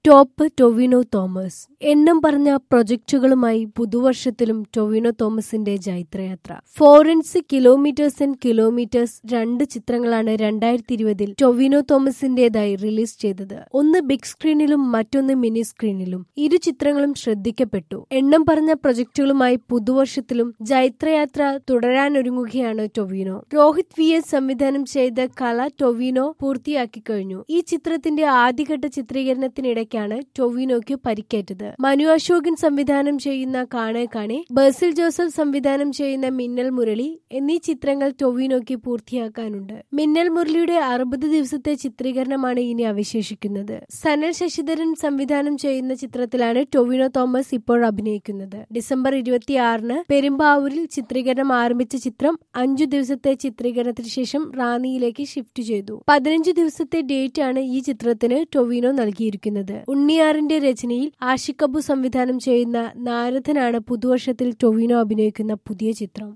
top Tovino Thomas എണ്ണം പറഞ്ഞ പ്രൊജക്ടുകളുമായി പുതുവർഷത്തിലും ടൊവിനോ തോമസിന്റെ ജൈത്രയാത്ര ഫോറൻസിക് കിലോമീറ്റേഴ്സ് ആൻഡ് കിലോമീറ്റേഴ്സ് രണ്ട് ചിത്രങ്ങളാണ് രണ്ടായിരത്തി ഇരുപതിൽ ടൊവിനോ തോമസിന്റേതായി റിലീസ് ചെയ്തത് ഒന്ന് ബിഗ് സ്ക്രീനിലും മറ്റൊന്ന് മിനി സ്ക്രീനിലും ഇരു ചിത്രങ്ങളും ശ്രദ്ധിക്കപ്പെട്ടു എണ്ണം പറഞ്ഞ പ്രൊജക്ടുകളുമായി പുതുവർഷത്തിലും ജൈത്രയാത്ര തുടരാനൊരുങ്ങുകയാണ് ടൊവിനോ രോഹിത് വി എസ് സംവിധാനം ചെയ്ത കല ടൊവിനോ പൂർത്തിയാക്കി കഴിഞ്ഞു ഈ ചിത്രത്തിന്റെ ആദ്യഘട്ട ചിത്രീകരണത്തിനിടയ്ക്കാണ് ടൊവിനോയ്ക്ക് പരിക്കേറ്റത് മനു അശോകൻ സംവിധാനം ചെയ്യുന്ന കാണേ കാണേ ബേസിൽ ജോസഫ് സംവിധാനം ചെയ്യുന്ന മിന്നൽ മുരളി എന്നീ ചിത്രങ്ങൾ ടൊവിനോയ്ക്ക് പൂർത്തിയാക്കാനുണ്ട് മിന്നൽ മുരളിയുടെ അറുപത് ദിവസത്തെ ചിത്രീകരണമാണ് ഇനി അവശേഷിക്കുന്നത് സനൽ ശശിധരൻ സംവിധാനം ചെയ്യുന്ന ചിത്രത്തിലാണ് ടൊവിനോ തോമസ് ഇപ്പോൾ അഭിനയിക്കുന്നത് ഡിസംബർ ഇരുപത്തിയാറിന് പെരുമ്പാവൂരിൽ ചിത്രീകരണം ആരംഭിച്ച ചിത്രം അഞ്ചു ദിവസത്തെ ചിത്രീകരണത്തിന് ശേഷം റാന്നിയിലേക്ക് ഷിഫ്റ്റ് ചെയ്തു പതിനഞ്ച് ദിവസത്തെ ഡേറ്റ് ആണ് ഈ ചിത്രത്തിന് ടൊവിനോ നൽകിയിരിക്കുന്നത് ഉണ്ണിയാറിന്റെ രചനയിൽ ആഷിഖ് അബു സംവിധാനം ചെയ്യുന്ന നാരദനാണ് പുതുവർഷത്തിൽ ടൊവിനോ അഭിനയിക്കുന്ന പുതിയ ചിത്രം